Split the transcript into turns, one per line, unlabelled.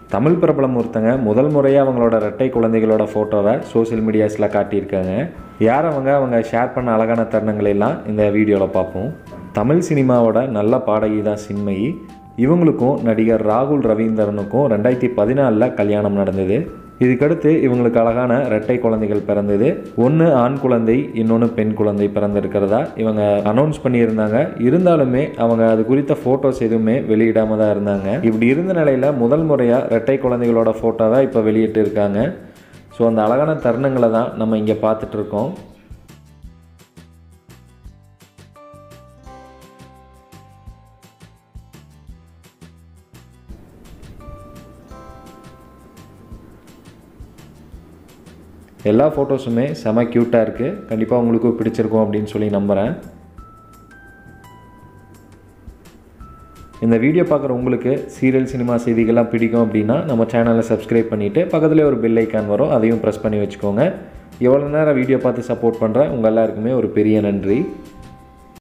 தமிழ் பிரபலம் ஒருத்தங்க முதல் முறையாக அவங்களோட ரெட்டை குழந்தைகளோட ஃபோட்டோவை சோஷியல் மீடியாஸில் காட்டியிருக்காங்க யார் அவங்க அவங்க ஷேர் பண்ண அழகான தருணங்களை எல்லாம் இந்த வீடியோவில் பார்ப்போம் தமிழ் சினிமாவோட நல்ல பாடகி தான் சின்மயி இவங்களுக்கும் நடிகர் ராகுல் ரவீந்திரனுக்கும் ரெண்டாயிரத்தி பதினாலில் கல்யாணம் நடந்தது இதுக்கடுத்து இவங்களுக்கு அழகான ரெட்டை குழந்தைகள் பிறந்தது ஒன்று ஆண் குழந்தை இன்னொன்று பெண் குழந்தை பிறந்திருக்கிறதா இவங்க அனௌன்ஸ் பண்ணியிருந்தாங்க இருந்தாலுமே அவங்க அது குறித்த ஃபோட்டோஸ் எதுவுமே வெளியிடாம தான் இருந்தாங்க இப்படி இருந்த நிலையில் முதல் முறையாக ரெட்டை குழந்தைகளோட ஃபோட்டோவை இப்போ வெளியிட்டு இருக்காங்க ஸோ அந்த அழகான தருணங்களை தான் நம்ம இங்கே பார்த்துட்டு இருக்கோம் எல்லா ஃபோட்டோஸுமே செம க்யூட்டாக இருக்குது கண்டிப்பாக உங்களுக்கும் பிடிச்சிருக்கும் அப்படின்னு சொல்லி நம்புகிறேன் இந்த வீடியோ பார்க்குற உங்களுக்கு சீரியல் சினிமா செய்திகள்லாம் பிடிக்கும் அப்படின்னா நம்ம சேனலை சப்ஸ்கிரைப் பண்ணிவிட்டு பக்கத்துலேயே ஒரு பெல் ஐக்கான் வரும் அதையும் ப்ரெஸ் பண்ணி வச்சுக்கோங்க எவ்வளோ நேரம் வீடியோ பார்த்து சப்போர்ட் பண்ணுறேன் உங்கள் எல்லாருக்குமே ஒரு பெரிய நன்றி